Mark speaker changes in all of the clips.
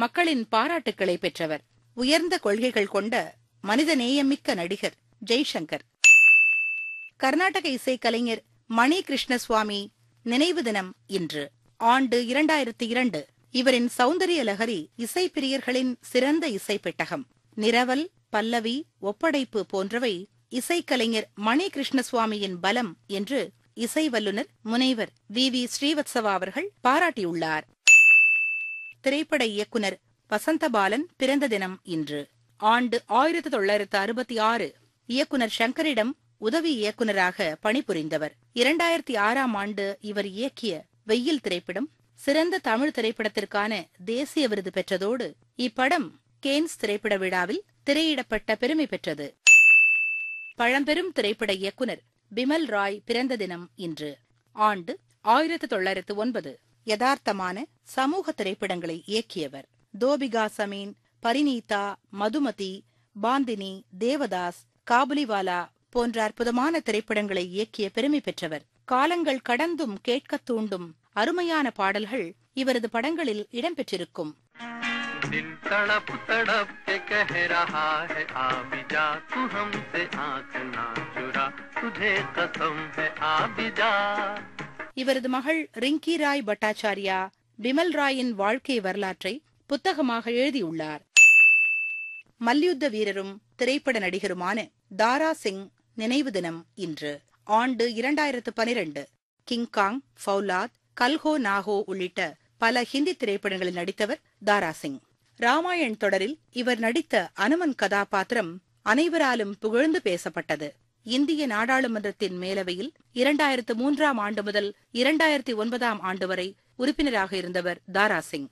Speaker 1: மக்களின் பாராட்டுக்களை பெற்றவர் உயர்ந்த கொள்கைகள் கொண்ட மனித நேயமிக்க நடிகர் ஜெய்சங்கர் கர்நாடக இசைக்கலைஞர் மணி கிருஷ்ணசுவாமி நினைவு தினம் இன்று ஆண்டு இரண்டாயிரத்தி இரண்டு இவரின் சௌந்தரிய லகரி இசைப்பிரியர்களின் சிறந்த இசை பெட்டகம் நிரவல் பல்லவி ஒப்படைப்பு போன்றவை இசைக்கலைஞர் மணி கிருஷ்ணசுவாமியின் பலம் என்று இசை வல்லுநர் முனைவர் வி வி ஸ்ரீவத்சவா அவர்கள் பாராட்டியுள்ளார் திரைப்பட இயக்குனர் வசந்தபாலன் பிறந்த தினம் இன்று ஆண்டு ஆயிரத்தி தொள்ளாயிரத்து அறுபத்தி ஆறு இயக்குனர் சங்கரிடம் உதவி இயக்குனராக பணிபுரிந்தவர் இரண்டாயிரத்தி ஆறாம் ஆண்டு இவர் இயக்கிய வெயில் திரைப்படம் சிறந்த தமிழ் திரைப்படத்திற்கான தேசிய விருது பெற்றதோடு இப்படம் கேன்ஸ் திரைப்பட விழாவில் திரையிடப்பட்ட பெருமை பெற்றது பழம்பெரும் திரைப்பட இயக்குனர் பிமல் ராய் பிறந்த தினம் இன்று ஆண்டு ஆயிரத்து தொள்ளாயிரத்து ஒன்பது யதார்த்தமான சமூக திரைப்படங்களை இயக்கியவர் தோபிகா சமீன் பரிநீதா மதுமதி பாந்தினி தேவதாஸ் காபுலிவாலா போன்ற அற்புதமான திரைப்படங்களை இயக்கிய பெருமை பெற்றவர் காலங்கள் கடந்தும் கேட்கத் தூண்டும் அருமையான பாடல்கள் இவரது படங்களில் இடம்பெற்றிருக்கும்
Speaker 2: दिल तड़प तड़प के कह रहा है आ भी जा तू हमसे आंख ना चुरा तुझे कसम है आ भी जा
Speaker 1: இவரது மகள் ரிங்கி ராய் பட்டாச்சாரியா பிமல் ராயின் வாழ்க்கை வரலாற்றை புத்தகமாக எழுதியுள்ளார் மல்யுத்த வீரரும் திரைப்பட நடிகருமான தாரா சிங் நினைவு தினம் இன்று ஆண்டு இரண்டாயிரத்து பனிரெண்டு கிங்காங் ஃபவுலாத் கல்ஹோ நாகோ உள்ளிட்ட பல ஹிந்தி திரைப்படங்களில் நடித்தவர் தாரா சிங் ராமாயண் தொடரில் இவர் நடித்த அனுமன் கதாபாத்திரம் அனைவராலும் புகழ்ந்து பேசப்பட்டது இந்திய நாடாளுமன்றத்தின் மேலவையில் இரண்டாயிரத்து மூன்றாம் ஆண்டு முதல் இரண்டாயிரத்தி ஒன்பதாம் ஆண்டு வரை உறுப்பினராக இருந்தவர் தாரா சிங்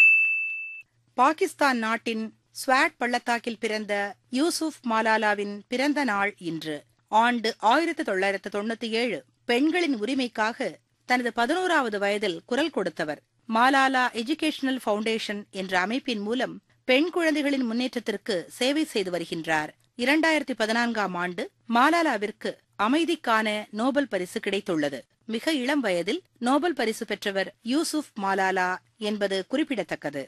Speaker 1: பாகிஸ்தான் நாட்டின் ஸ்வாட் பள்ளத்தாக்கில் பிறந்த யூசுப் மாலாலாவின் பிறந்த நாள் இன்று ஆண்டு ஆயிரத்து தொள்ளாயிரத்து தொண்ணூத்தி ஏழு பெண்களின் உரிமைக்காக தனது பதினோராவது வயதில் குரல் கொடுத்தவர் மாலாலா எஜுகேஷனல் ஃபவுண்டேஷன் என்ற அமைப்பின் மூலம் பெண் குழந்தைகளின் முன்னேற்றத்திற்கு சேவை செய்து வருகின்றார் இரண்டாயிரத்தி பதினான்காம் ஆண்டு மாலாலாவிற்கு அமைதிக்கான நோபல் பரிசு கிடைத்துள்ளது மிக இளம் வயதில் நோபல் பரிசு பெற்றவர் யூசுப் மாலாலா என்பது குறிப்பிடத்தக்கது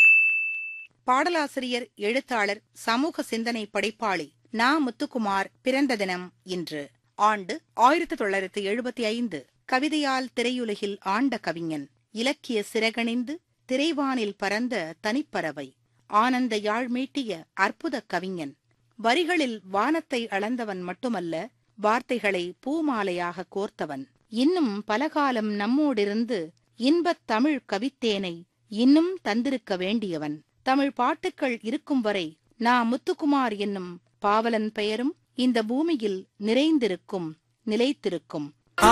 Speaker 1: பாடலாசிரியர் எழுத்தாளர் சமூக சிந்தனை படைப்பாளி நா முத்துக்குமார் பிறந்த தினம் இன்று ஆண்டு ஆயிரத்தி தொள்ளாயிரத்தி எழுபத்தி ஐந்து கவிதையால் திரையுலகில் ஆண்ட கவிஞன் இலக்கிய சிறகணிந்து திரைவானில் பறந்த தனிப்பறவை ஆனந்த யாழ் மீட்டிய அற்புத கவிஞன் வரிகளில் வானத்தை அளந்தவன் மட்டுமல்ல வார்த்தைகளை பூமாலையாக கோர்த்தவன் இன்னும் பலகாலம் நம்மோடிருந்து இன்பத் தமிழ் கவித்தேனை இன்னும் தந்திருக்க வேண்டியவன் தமிழ் பாட்டுக்கள் இருக்கும் வரை நா முத்துக்குமார் என்னும் பாவலன் பெயரும் இந்த பூமியில் நிறைந்திருக்கும் நிலைத்திருக்கும்